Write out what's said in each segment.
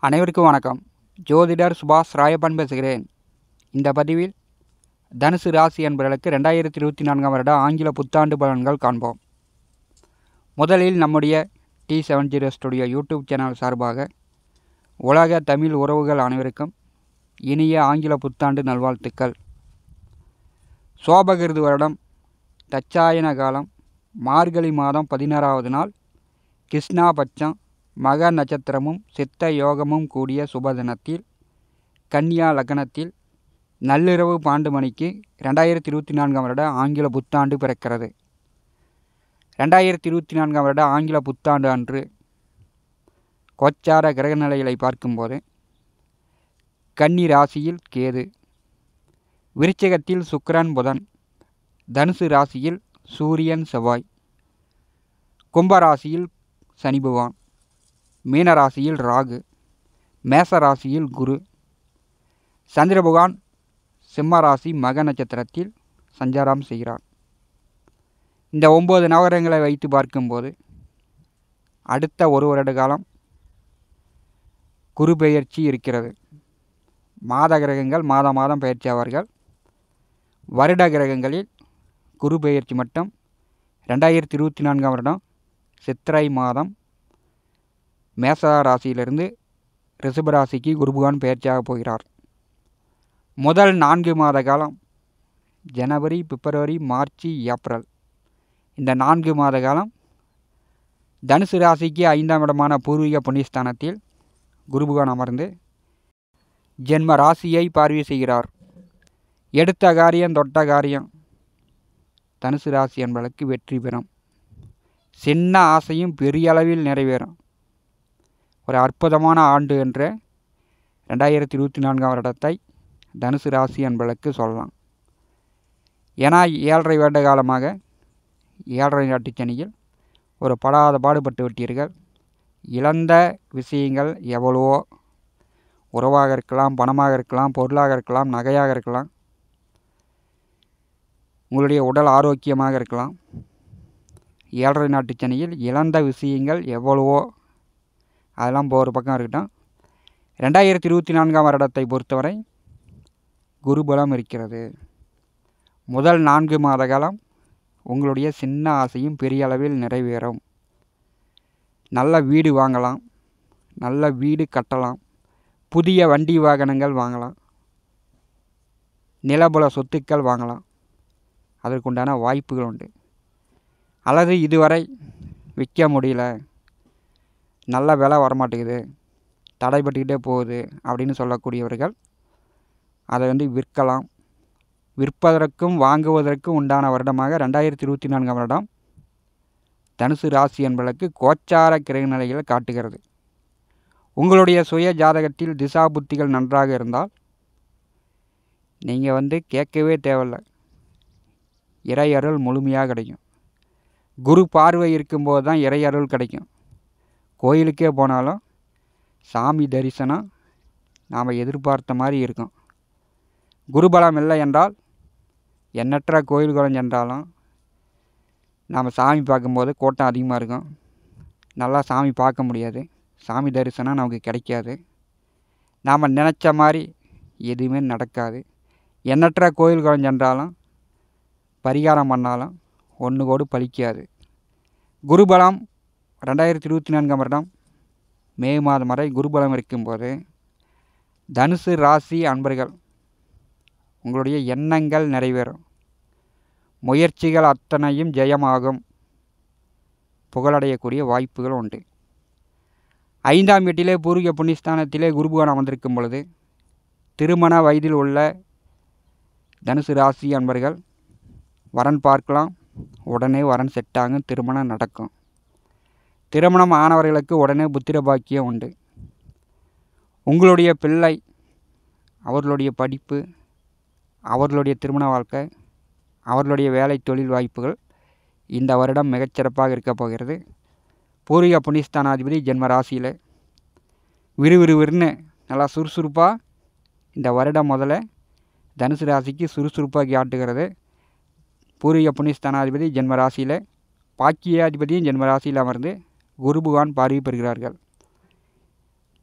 அனைவருக்கும் வணக்கம் ஜோதிடர் சுபாஷ் ராயப்பன் பேசுகிறேன் இந்த பதிவில் தனுசு ராசி என்பவர்களுக்கு ரெண்டாயிரத்தி இருபத்தி நான்காம் வருட ஆங்கில புத்தாண்டு பலன்கள் காண்போம் முதலில் நம்முடைய T seven zero studio YouTube channel சார்பாக உலக தமிழ் உறவுகள் அனைவருக்கும் இனிய ஆங்கில புத்தாண்டு நல்வாழ்த்துக்கள் சோபகிருது வருடம் தச்சாயன காலம் மார்கழி மாதம் பதினாறாவது நாள் கிருஷ்ணா பட்சம் மக நட்சத்திரமும் சித்த யோகமும் கூடிய சுப தினத்தில் கன்னியா லக்னத்தில் நள்ளிரவு பாண்டு மணிக்கு ரெண்டாயிரத்தி இருபத்தி நான்காம் வருட ஆங்கில புத்தாண்டு பிறக்கிறது ரெண்டாயிரத்தி இருபத்தி நான்காம் வருட ஆங்கில புத்தாண்டு அன்று கோச்சார கிரக நிலைகளை பார்க்கும்போது கன்னி ராசியில் கேது விருச்சிகத்தில் சுக்கிரன் புதன் தனுசு ராசியில் சூரியன் செவ்வாய் கும்பராசியில் சனி பகவான் மீன ராசியில் ராகு மேச ராசியில் குரு சந்திர பகவான் சிம்ம ராசி மக நட்சத்திரத்தில் சஞ்சாரம் செய்கிறார் இந்த ஒம்பது நவகிரகங்களை வைத்து பார்க்கும்போது அடுத்த ஒரு வருட காலம் குரு பெயர்ச்சி இருக்கிறது மாத கிரகங்கள் மாத மாதம் பயிற்சி ஆவார்கள் வருட கிரகங்களில் குரு பெயர்ச்சி மட்டும் ரெண்டாயிரத்தி இருபத்தி நான்காம் வருடம் சித்திரை மாதம் மேச ராசியிலிருந்து ரிஷப ராசிக்கு குரு பகவான் பெயர்ச்சியாக போகிறார் முதல் நான்கு மாத காலம் ஜனவரி பிப்ரவரி மார்ச் ஏப்ரல் இந்த நான்கு மாத காலம் தனுசு ராசிக்கு ஐந்தாம் இடமான பூர்வீக புண்ணியஸ்தானத்தில் குரு பகவான் அமர்ந்து ஜென்ம ராசியை பார்வை செய்கிறார் எடுத்த காரியம் தொட்ட காரியம் தனுசு ராசி என்பதற்கு வெற்றி பெறும் சின்ன ஆசையும் பெரிய அளவில் நிறைவேறும் ஒரு அற்புதமான ஆண்டு என்ற ரெண்டாயிரத்தி இருபத்தி நான்காம் வருடத்தை தனுசு ராசி என்பதற்கு சொல்லலாம் ஏன்னா ஏழரை வருட காலமாக ஏழரை நாட்டு சனியில் ஒரு படாத பாடுபட்டு விட்டீர்கள் இழந்த விஷயங்கள் எவ்வளவோ உறவாக இருக்கலாம் பணமாக இருக்கலாம் பொருளாக இருக்கலாம் நகையாக இருக்கலாம் உங்களுடைய உடல் ஆரோக்கியமாக இருக்கலாம் ஏழரை நாட்டு சனியில் இழந்த விஷயங்கள் எவ்வளவோ அதெல்லாம் இப்போ ஒரு பக்கம் இருக்கட்டும் ரெண்டாயிரத்தி இருபத்தி நான்காம் வருடத்தை பொறுத்தவரை குருபலம் இருக்கிறது முதல் நான்கு மாத காலம் உங்களுடைய சின்ன ஆசையும் பெரிய அளவில் நிறைவேறும் நல்ல வீடு வாங்கலாம் நல்ல வீடு கட்டலாம் புதிய வண்டி வாகனங்கள் வாங்கலாம் நிலபுல சொத்துக்கள் வாங்கலாம் அதற்குண்டான வாய்ப்புகள் உண்டு அல்லது இதுவரை விற்க முடியல நல்ல விலை வரமாட்டேங்குது தடைப்பட்டுக்கிட்டே போகுது அப்படின்னு சொல்லக்கூடியவர்கள் அதை வந்து விற்கலாம் விற்பதற்கும் வாங்குவதற்கும் உண்டான வருடமாக ரெண்டாயிரத்தி இருபத்தி நான்காம் வருடம் தனுசு ராசி என்பதற்கு கோச்சார கிரக நிலைகளை காட்டுகிறது உங்களுடைய சுய ஜாதகத்தில் திசா புத்திகள் நன்றாக இருந்தால் நீங்கள் வந்து கேட்கவே தேவையில்லை இறை அருள் முழுமையாக கிடைக்கும் குரு பார்வை இருக்கும்போது தான் இறை அருள் கிடைக்கும் கோயிலுக்கே போனாலும் சாமி தரிசனம் நாம் எதிர்பார்த்த மாதிரி இருக்கும் குருபலம் இல்லை என்றால் எண்ணற்ற கோயில்களும் சென்றாலும் நாம் சாமி பார்க்கும்போது கூட்டம் அதிகமாக இருக்கும் நல்லா சாமி பார்க்க முடியாது சாமி தரிசனம் நமக்கு கிடைக்காது நாம் நினச்ச மாதிரி எதுவுமே நடக்காது எண்ணற்ற கோயில்களும் சென்றாலும் பரிகாரம் பண்ணாலும் ஒன்று கோடு பலிக்காது குருபலம் ரெண்டாயிரத்தி இருபத்தி நான்காம் வருடம் மே மாதம் வரை குருபலம் இருக்கும்போது தனுசு ராசி அன்பர்கள் உங்களுடைய எண்ணங்கள் நிறைவேறும் முயற்சிகள் அத்தனையும் ஜெயமாகும் புகழடையக்கூடிய வாய்ப்புகள் உண்டு ஐந்தாம் வீட்டிலே பூர்வீக புண்ணியஸ்தானத்திலே குருபகவான் அமர்ந்திருக்கும் பொழுது திருமண வயதில் உள்ள தனுசு ராசி அன்பர்கள் வரன் பார்க்கலாம் உடனே வரன் செட் ஆகும் திருமணம் நடக்கும் திருமணம் ஆனவர்களுக்கு உடனே புத்திர பாக்கியம் உண்டு உங்களுடைய பிள்ளை அவர்களுடைய படிப்பு அவர்களுடைய திருமண வாழ்க்கை அவர்களுடைய வேலை தொழில் வாய்ப்புகள் இந்த வருடம் மிகச்சிறப்பாக இருக்க போகிறது பூர்வீக புண்ணியஸ்தானாதிபதி ஜென்ம ராசியில் விறுவிறுவிறுன்னு நல்லா சுறுசுறுப்பாக இந்த வருடம் முதல்ல தனுசு ராசிக்கு சுறுசுறுப்பாக காட்டுகிறது பூர்வீக புண்ணியஸ்தானாதிபதி ஜென்ம ராசியில் பாக்கியாதிபதியும் ஜென்ம ராசியில் அமர்ந்து குரு பகவான் பார்வை பெறுகிறார்கள்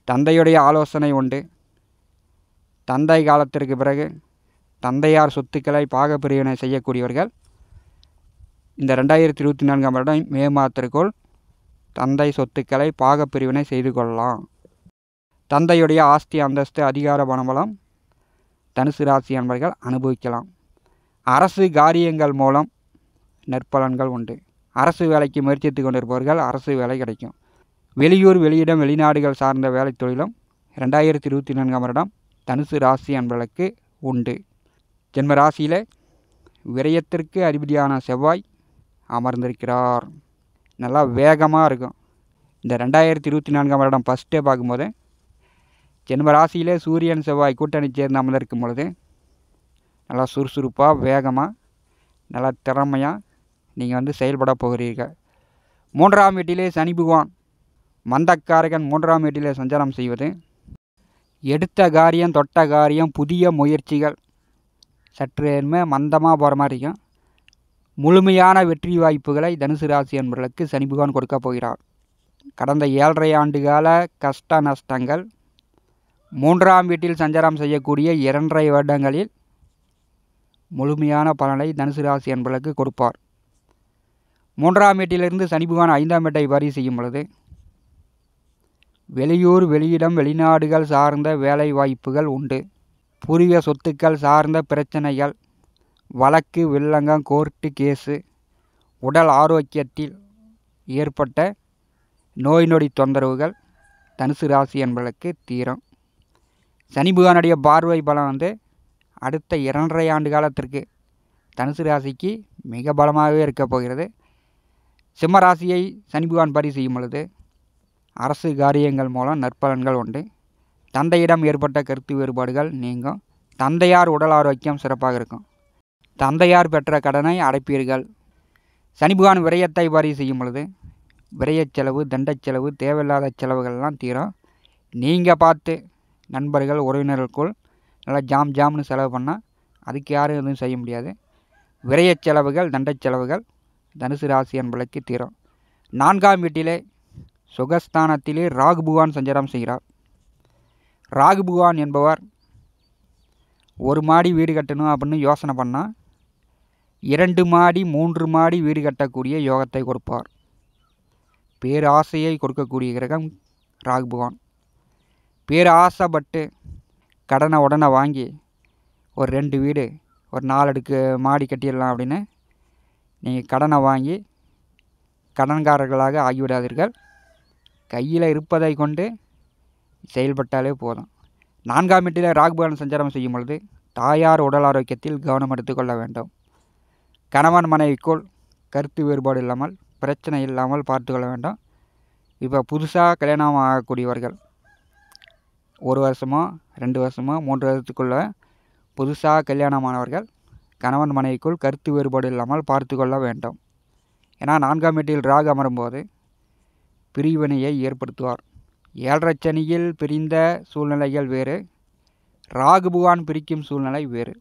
தந்தையுடைய ஆலோசனை உண்டு தந்தை காலத்திற்கு பிறகு தந்தையார் சொத்துக்களை பாகப்பிரிவினை செய்யக்கூடியவர்கள் இந்த ரெண்டாயிரத்தி இருபத்தி நான்காம் வருடம் மே மாதத்திற்குள் தந்தை சொத்துக்களை பாகப்பிரிவினை செய்து கொள்ளலாம் தந்தையுடைய ஆஸ்தி அந்தஸ்து அதிகார பணபலம் தனுசு ராசி அன்பர்கள் அனுபவிக்கலாம் அரசு காரியங்கள் மூலம் நற்பலன்கள் உண்டு அரசு வேலைக்கு முயற்சித்து கொண்டிருப்பவர்கள் அரசு வேலை கிடைக்கும் வெளியூர் வெளியிடம் வெளிநாடுகள் சார்ந்த வேலை தொழிலும் ரெண்டாயிரத்தி இருபத்தி நான்காம் வருடம் தனுசு ராசி அன்பர்களுக்கு உண்டு ஜென்ம ராசியில் விரயத்திற்கு அதிபதியான செவ்வாய் அமர்ந்திருக்கிறார் நல்லா வேகமாக இருக்கும் இந்த ரெண்டாயிரத்தி இருபத்தி நான்காம் வருடம் ஃபஸ்ட்டே பார்க்கும்போது ஜென்ம ராசியிலே சூரியன் செவ்வாய் கூட்டணி சேர்ந்து அமர்ந்திருக்கும் பொழுது நல்லா சுறுசுறுப்பாக வேகமாக நல்லா திறமையாக நீங்கள் வந்து செயல்பட போகிறீர்கள் மூன்றாம் வீட்டிலே சனி பகவான் மந்தக்காரகன் மூன்றாம் வீட்டிலே சஞ்சாரம் செய்வது எடுத்த காரியம் தொட்ட காரியம் புதிய முயற்சிகள் சற்று என்ன மந்தமாக போகிற மாதிரி இருக்கும் முழுமையான வெற்றி வாய்ப்புகளை தனுசு ராசி என்பவர்களுக்கு சனி பகவான் கொடுக்க போகிறார் கடந்த ஏழரை ஆண்டு கால கஷ்ட நஷ்டங்கள் மூன்றாம் வீட்டில் சஞ்சாரம் செய்யக்கூடிய இரண்டரை வருடங்களில் முழுமையான பலனை தனுசு ராசி என்பவர்களுக்கு கொடுப்பார் மூன்றாம் வீட்டிலிருந்து சனி பகவான் ஐந்தாம் வீட்டை வரி செய்யும் பொழுது வெளியூர் வெளியிடம் வெளிநாடுகள் சார்ந்த வேலை வாய்ப்புகள் உண்டு பூர்வீக சொத்துக்கள் சார்ந்த பிரச்சனைகள் வழக்கு வில்லங்கம் கோர்ட்டு கேஸு உடல் ஆரோக்கியத்தில் ஏற்பட்ட நோய் நொடி தொந்தரவுகள் தனுசு ராசி என்பதற்கு தீரும் சனி பகவானுடைய பார்வை பலம் வந்து அடுத்த இரண்டரை ஆண்டு காலத்திற்கு தனுசு ராசிக்கு மிக பலமாகவே இருக்க போகிறது சிம்ம ராசியை சனி பகவான் பரி செய்யும் பொழுது அரசு காரியங்கள் மூலம் நற்பலன்கள் உண்டு தந்தையிடம் ஏற்பட்ட கருத்து வேறுபாடுகள் நீங்கும் தந்தையார் உடல் ஆரோக்கியம் சிறப்பாக இருக்கும் தந்தையார் பெற்ற கடனை அடைப்பீர்கள் சனி பகவான் விரயத்தை வரி செய்யும் பொழுது விரயச் செலவு தண்டச் செலவு தேவையில்லாத செலவுகள்லாம் தீரும் நீங்கள் பார்த்து நண்பர்கள் உறவினர்களுக்குள் நல்லா ஜாம் ஜாம்னு செலவு பண்ணால் அதுக்கு யாரும் எதுவும் செய்ய முடியாது விரயச் செலவுகள் தண்டச் செலவுகள் தனுசு ராசி என்பதற்கு தீரும் நான்காம் வீட்டிலே சுகஸ்தானத்திலே ராகு பகவான் சஞ்சாரம் செய்கிறார் ராகு பகவான் என்பவர் ஒரு மாடி வீடு கட்டணும் அப்படின்னு யோசனை பண்ணால் இரண்டு மாடி மூன்று மாடி வீடு கட்டக்கூடிய யோகத்தை கொடுப்பார் பேராசையை கொடுக்கக்கூடிய கிரகம் ராகு பகவான் பேராசைப்பட்டு கடனை உடனே வாங்கி ஒரு ரெண்டு வீடு ஒரு நாலு அடுக்கு மாடி கட்டிடலாம் அப்படின்னு நீங்கள் கடனை வாங்கி கடன்காரர்களாக ஆகிவிடாதீர்கள் கையில் இருப்பதை கொண்டு செயல்பட்டாலே போதும் நான்காம் வீட்டில் ராகுபகன் சஞ்சாரம் செய்யும் பொழுது தாயார் உடல் ஆரோக்கியத்தில் கவனம் எடுத்துக்கொள்ள வேண்டும் கணவன் மனைவிக்குள் கருத்து வேறுபாடு இல்லாமல் பிரச்சனை இல்லாமல் பார்த்துக்கொள்ள வேண்டும் இப்போ புதுசாக கல்யாணம் ஆகக்கூடியவர்கள் ஒரு வருஷமோ ரெண்டு வருஷமோ மூன்று வருஷத்துக்குள்ளே புதுசாக கல்யாணமானவர்கள் கணவன் மனைவிக்குள் கருத்து வேறுபாடு இல்லாமல் பார்த்து கொள்ள வேண்டும் ஏன்னா நான்காம் வீட்டில் ராகு அமரும்போது பிரிவினையை ஏற்படுத்துவார் ஏழரை சனியில் பிரிந்த சூழ்நிலைகள் வேறு ராகு பகவான் பிரிக்கும் சூழ்நிலை வேறு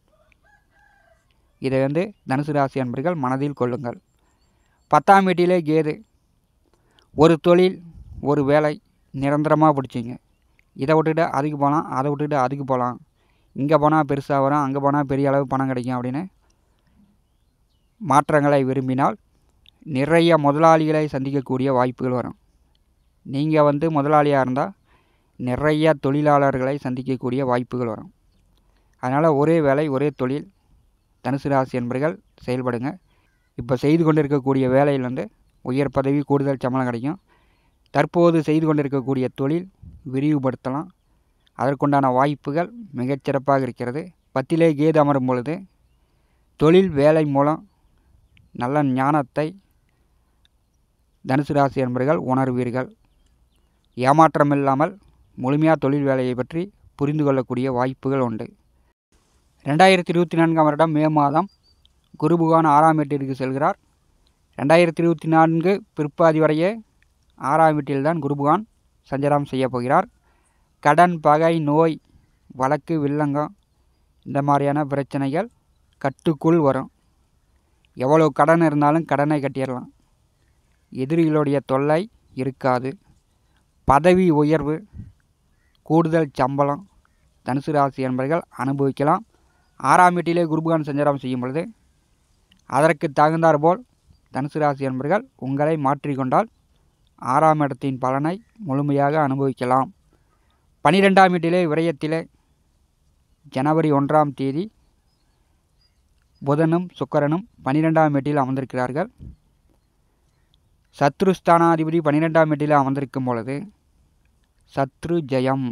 இதை வந்து தனுசு ராசி அன்பர்கள் மனதில் கொள்ளுங்கள் பத்தாம் வீட்டிலே கேது ஒரு தொழில் ஒரு வேலை நிரந்தரமாக பிடிச்சிங்க இதை விட்டுட்டு அதுக்கு போகலாம் அதை விட்டுட்டு அதுக்கு போகலாம் இங்கே போனால் பெருசாக வரும் அங்கே போனால் பெரிய அளவு பணம் கிடைக்கும் அப்படின்னு மாற்றங்களை விரும்பினால் நிறைய முதலாளிகளை சந்திக்கக்கூடிய வாய்ப்புகள் வரும் நீங்கள் வந்து முதலாளியாக இருந்தால் நிறைய தொழிலாளர்களை சந்திக்கக்கூடிய வாய்ப்புகள் வரும் அதனால் ஒரே வேலை ஒரே தொழில் தனுசு ராசி என்பர்கள் செயல்படுங்க இப்போ செய்து கொண்டிருக்கக்கூடிய வேலையில் வந்து உயர் பதவி கூடுதல் சம்பளம் கிடைக்கும் தற்போது செய்து கொண்டிருக்கக்கூடிய தொழில் விரிவுபடுத்தலாம் அதற்குண்டான வாய்ப்புகள் மிகச்சிறப்பாக இருக்கிறது பத்திலே கேது அமரும் பொழுது தொழில் வேலை மூலம் நல்ல ஞானத்தை தனுசு ராசி என்பர்கள் உணர்வீர்கள் ஏமாற்றம் இல்லாமல் முழுமையாக தொழில் வேலையை பற்றி புரிந்து கொள்ளக்கூடிய வாய்ப்புகள் உண்டு ரெண்டாயிரத்தி இருபத்தி நான்காம் வருடம் மே மாதம் குரு பகவான் ஆறாம் வீட்டிற்கு செல்கிறார் ரெண்டாயிரத்தி இருபத்தி நான்கு பிற்பாதி வரையே ஆறாம் வீட்டில்தான் குரு பகவான் சஞ்சாரம் செய்ய போகிறார் கடன் பகை நோய் வழக்கு வில்லங்கம் இந்த மாதிரியான பிரச்சனைகள் கட்டுக்குள் வரும் எவ்வளோ கடன் இருந்தாலும் கடனை கட்டிடலாம் எதிரிகளுடைய தொல்லை இருக்காது பதவி உயர்வு கூடுதல் சம்பளம் தனுசு ராசி என்பர்கள் அனுபவிக்கலாம் ஆறாம் வீட்டிலே குருபகான் சஞ்சாரம் செய்யும் பொழுது அதற்கு தகுந்தாற்போல் தனுசு ராசி என்பர்கள் உங்களை மாற்றிக்கொண்டால் ஆறாம் இடத்தின் பலனை முழுமையாக அனுபவிக்கலாம் பனிரெண்டாம் வீட்டிலே விரயத்திலே ஜனவரி ஒன்றாம் தேதி புதனும் சுக்கரனும் பனிரெண்டாம் வீட்டில் அமர்ந்திருக்கிறார்கள் சத்ருஸ்தானாதிபதி பன்னிரெண்டாம் வீட்டில் அமர்ந்திருக்கும் பொழுது சத்ரு ஜெயம்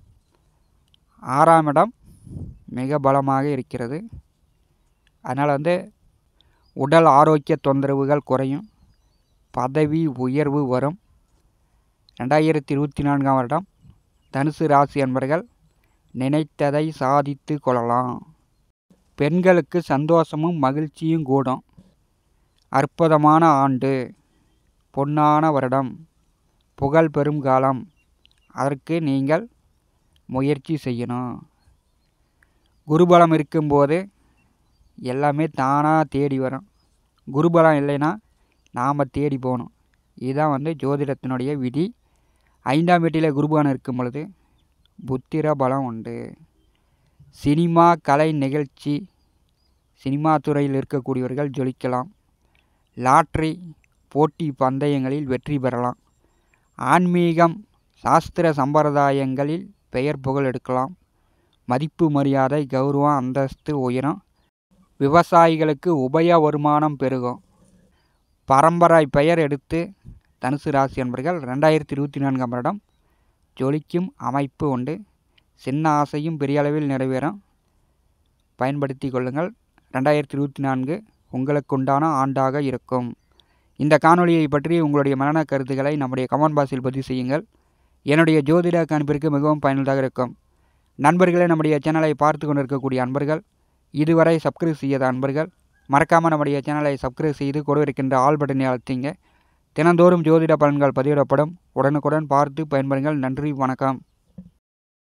ஆறாம் இடம் மிக பலமாக இருக்கிறது அதனால் வந்து உடல் ஆரோக்கிய தொந்தரவுகள் குறையும் பதவி உயர்வு வரும் ரெண்டாயிரத்தி இருபத்தி நான்காம் வருடம் தனுசு ராசி என்பர்கள் நினைத்ததை சாதித்து கொள்ளலாம் பெண்களுக்கு சந்தோஷமும் மகிழ்ச்சியும் கூடும் அற்புதமான ஆண்டு பொன்னான வருடம் புகழ் பெறும் காலம் அதற்கு நீங்கள் முயற்சி செய்யணும் குருபலம் இருக்கும்போது எல்லாமே தானாக தேடி வரும் குருபலம் இல்லைன்னா நாம் தேடி போகணும் இதுதான் வந்து ஜோதிடத்தினுடைய விதி ஐந்தாம் வீட்டில் குருபலம் இருக்கும் பொழுது புத்திர பலம் உண்டு சினிமா கலை நிகழ்ச்சி சினிமா துறையில் இருக்கக்கூடியவர்கள் ஜொலிக்கலாம் லாட்ரி போட்டி பந்தயங்களில் வெற்றி பெறலாம் ஆன்மீகம் சாஸ்திர சம்பிரதாயங்களில் பெயர் புகழ் எடுக்கலாம் மதிப்பு மரியாதை கௌரவம் அந்தஸ்து உயரும் விவசாயிகளுக்கு உபய வருமானம் பெருகும் பரம்பரை பெயர் எடுத்து தனுசு ராசி என்பர்கள் ரெண்டாயிரத்தி இருபத்தி நான்காம் வருடம் ஜொலிக்கும் அமைப்பு உண்டு சின்ன ஆசையும் பெரிய அளவில் நிறைவேறும் பயன்படுத்தி கொள்ளுங்கள் ரெண்டாயிரத்தி இருபத்தி நான்கு உங்களுக்குண்டான ஆண்டாக இருக்கும் இந்த காணொளியை பற்றி உங்களுடைய மரண கருத்துக்களை நம்முடைய கமெண்ட் பாக்ஸில் பதிவு செய்யுங்கள் என்னுடைய ஜோதிட கணிப்பிற்கு மிகவும் பயனுள்ளதாக இருக்கும் நண்பர்களே நம்முடைய சேனலை பார்த்து கொண்டிருக்கக்கூடிய அன்பர்கள் இதுவரை சப்ஸ்கிரைப் செய்யாத அன்பர்கள் மறக்காமல் நம்முடைய சேனலை சப்ஸ்கிரைப் செய்து கூட இருக்கின்ற ஆல் பட்டனை அழுத்திங்க தினந்தோறும் ஜோதிட பலன்கள் பதிவிடப்படும் உடனுக்குடன் பார்த்து பயன்பெறுங்கள் நன்றி வணக்கம்